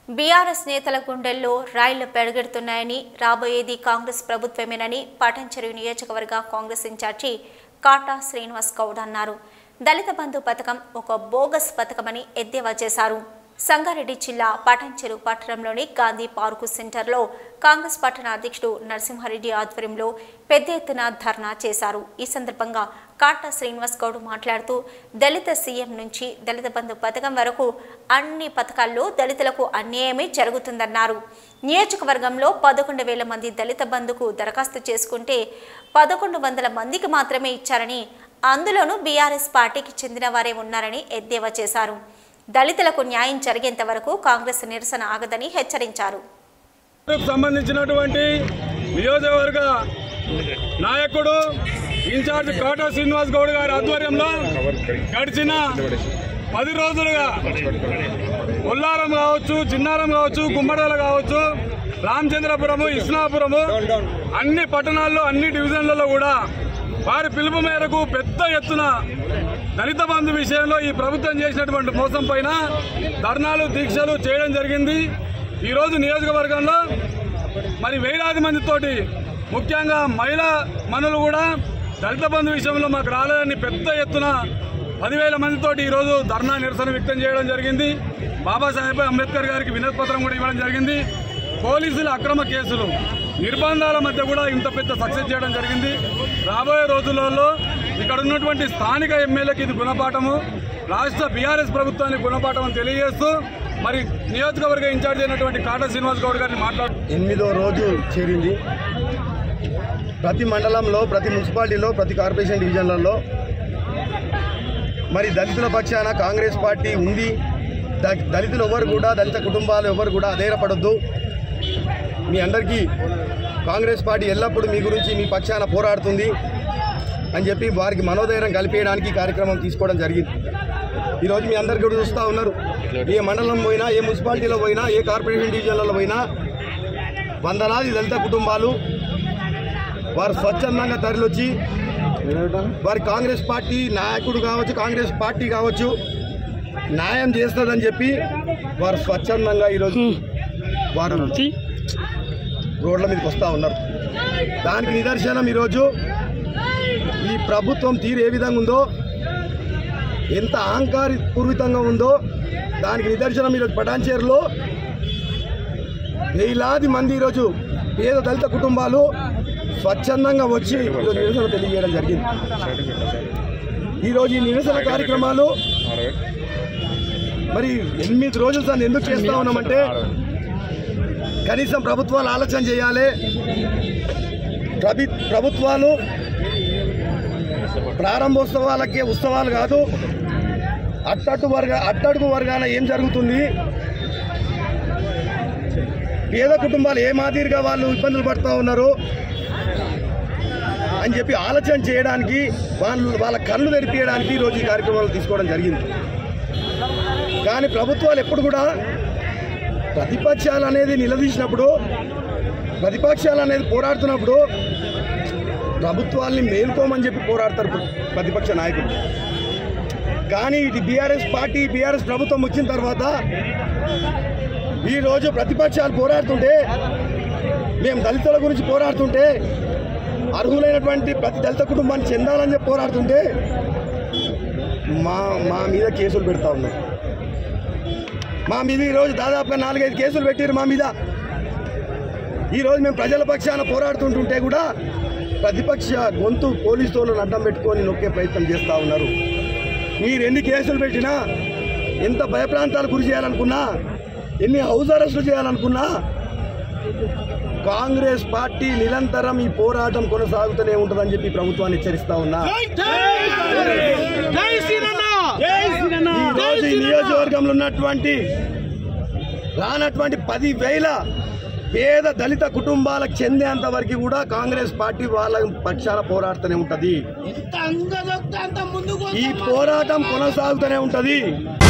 BRS నేతల గుండెల్లో రైళ్లు పెడగెడుతున్నాయని రాబోయేది కాంగ్రెస్ ప్రభుత్వమేనని పటంచెరు నియోజకవర్గ కాంగ్రెస్ ఇన్ఛార్జి కాటా శ్రీనివాస్ గౌడ్ అన్నారు దళిత బంధు పథకం ఒక బోగస్ పథకమని ఎద్దేవా చేశారు సంగారెడ్డి జిల్లా పటంచెరు పట్టణంలోని గాంధీ పార్కు సెంటర్లో కాంగ్రెస్ పట్టణ అధ్యక్షుడు నరసింహారెడ్డి ఆధ్వర్యంలో పెద్ద ఎత్తున ధర్నా చేశారు ఈ సందర్భంగా కాటా శ్రీనివాస్ గౌడ్ మాట్లాడుతూ దళిత సీఎం నుంచి దళిత బంధు పథకం వరకు అన్ని పథకాల్లో దళితులకు అన్యాయమే జరుగుతుందన్నారు నియోజకవర్గంలో పదకొండు వేల మంది దళిత బంధుకు దరఖాస్తు చేసుకుంటే పదకొండు వందల మందికి మాత్రమే ఇచ్చారని అందులోనూ బీఆర్ఎస్ పార్టీకి చెందిన వారే ఉన్నారని ఎద్దేవా చేశారు దళితులకు న్యాయం జరిగేంత వరకు కాంగ్రెస్ నిరసన ఆగదని హెచ్చరించారు కు సంబంధించినటువంటి నియోజకవర్గ నాయకుడు ఇన్ఛార్జ్ కోట శ్రీనివాస్ గౌడ్ గారి ఆధ్వర్యంలో గడిచిన పది రోజులుగా ఉల్లారం కావచ్చు చిన్నారం కావచ్చు గుమ్మడాల కావచ్చు రామచంద్రపురము ఇస్నాపురము అన్ని పట్టణాల్లో అన్ని డివిజన్లలో కూడా వారి పిలుపు మేరకు పెద్ద ఎత్తున దళిత బంధు విషయంలో ఈ ప్రభుత్వం చేసినటువంటి మోసం పైన ధర్నాలు దీక్షలు చేయడం జరిగింది ఈరోజు నియోజకవర్గంలో మరి వేలాది మందితోటి ముఖ్యంగా మహిళా మనులు కూడా దళిత బంధు విషయంలో మాకు రాలేదని పెద్ద ఎత్తున పదివేల మందితోటి ఈరోజు ధర్నా నిరసన వ్యక్తం చేయడం జరిగింది బాబాసాహెబ్ అంబేద్కర్ గారికి వినతి పత్రం కూడా ఇవ్వడం జరిగింది పోలీసుల అక్రమ కేసులు నిర్బంధాల మధ్య కూడా ఇంత పెద్ద సక్సెస్ చేయడం జరిగింది రాబోయే రోజులలో ఇక్కడ ఉన్నటువంటి స్థానిక ఎమ్మెల్యేకి ఇది గుణపాఠము రాష్ట్ర బీఆర్ఎస్ ప్రభుత్వానికి గుణపాఠం అని తెలియజేస్తూ మరి నియోజకవర్గ ఇన్ఛార్జ్ అయినటువంటి కాటా శ్రీనివాస్ గౌడ్ గారిని మాట్లాడు ఎనిమిదో రోజు చేరింది ప్రతి మండలంలో ప్రతి మున్సిపాలిటీలో ప్రతి కార్పొరేషన్ డివిజన్లలో మరి దళితుల పక్షాన కాంగ్రెస్ పార్టీ ఉంది ద- దళితులు ఎవరు కూడా దళిత కుటుంబాలు ఎవరు కూడా అధైర్యపడొద్దు మీ అందరికీ కాంగ్రెస్ పార్టీ ఎల్లప్పుడూ మీ గురించి మీ పక్షాన పోరాడుతుంది అని చెప్పి వారికి మనోధైర్యం కల్పించడానికి ఈ కార్యక్రమం తీసుకోవడం జరిగింది ఈరోజు మీ అందరికీ కూడా చూస్తూ ఉన్నారు ఏ మండలం పోయినా ఏ మున్సిపాలిటీలో పోయినా ఏ కార్పొరేషన్ డివిజన్లలో పోయినా వందలాది దళిత కుటుంబాలు వారు స్వచ్ఛందంగా తరలివచ్చి వారి కాంగ్రెస్ పార్టీ నాయకుడు కావచ్చు కాంగ్రెస్ పార్టీ కావచ్చు న్యాయం చేస్తుందని చెప్పి వారు స్వచ్ఛందంగా ఈరోజు వారు రోడ్ల మీదకి వస్తూ ఉన్నారు దానికి నిదర్శనం ఈరోజు ఈ ప్రభుత్వం తీరు ఏ విధంగా ఉందో ఎంత అహంకారి పూర్వితంగా ఉందో దానికి నిదర్శనం ఈరోజు పటాన్చేరులో వేలాది మంది ఈరోజు పేద దళిత కుటుంబాలు స్వచ్ఛందంగా వచ్చి ఈరోజు నిరసన తెలియజేయడం జరిగింది ఈరోజు ఈ నిరసన కార్యక్రమాలు మరి ఎనిమిది రోజులు సార్ ఎందుకు చేస్తా ఉన్నామంటే కనీసం ప్రభుత్వాలు ఆలోచన చేయాలి ప్రభి ప్రభుత్వాలు ప్రారంభోత్సవాలకే ఉత్సవాలు కాదు అట్టట్టు వర్గ అట్టడుగు వర్గాన ఏం జరుగుతుంది పేద కుటుంబాలు ఏ మాదిరిగా వాళ్ళు ఇబ్బందులు పడుతూ ఉన్నారు అని చెప్పి ఆలోచన చేయడానికి వాళ్ళు వాళ్ళ కళ్ళు తెరిపించడానికి ఈరోజు ఈ కార్యక్రమాలు తీసుకోవడం జరిగింది కానీ ప్రభుత్వాలు ఎప్పుడు కూడా ప్రతిపక్షాలు అనేది నిలదీసినప్పుడు ప్రతిపక్షాలు అనేది పోరాడుతున్నప్పుడు ప్రభుత్వాల్ని మేల్కోమని చెప్పి పోరాడతారు ప్ర- ప్రతిపక్ష నాయకులు కానీ ఇది బీఆర్ఎస్ పార్టీ బీఆర్ఎస్ ప్రభుత్వం వచ్చిన తర్వాత ఈరోజు ప్రతిపక్షాలు పోరాడుతుంటే మేము దళితుల గురించి పోరాడుతుంటే అర్హులైనటువంటి ప్రతి దళిత కుటుంబాన్ని చెందాలని చెప్పి పోరాడుతుంటే మా మా మీద కేసులు పెడతా ఉన్నారు మా మీద ఈరోజు దాదాపుగా నాలుగైదు కేసులు పెట్టారు మా మీద ఈరోజు మేము ప్రజల పక్షాన పోరాడుతుంటుంటే కూడా ప్రతిపక్ష గొంతు పోలీసు వాళ్ళని అడ్డం పెట్టుకొని నొక్కే ప్రయత్నం చేస్తూ ఉన్నారు మీరు ఎన్ని కేసులు పెట్టినా ఎంత భయప్రాంతాలు గురి చేయాలనుకున్నా ఎన్ని హౌస్ అరెస్టులు చేయాలనుకున్నా కాంగ్రెస్ పార్టీ నిరంతరం ఈ పోరాటం కొనసాగుతూనే ఉంటుందని చెప్పి ప్రభుత్వాన్ని హెచ్చరిస్తా ఉన్నా ఈ రోజు ఈ నియోజకవర్గంలో ఉన్నటువంటి రానటువంటి పది వేల పేద దళిత కుటుంబాలకు చెందేంత వరకు కూడా కాంగ్రెస్ పార్టీ వాళ్ళ పక్షాన పోరాడుతూనే ఉంటది ఈ పోరాటం కొనసాగుతూనే ఉంటది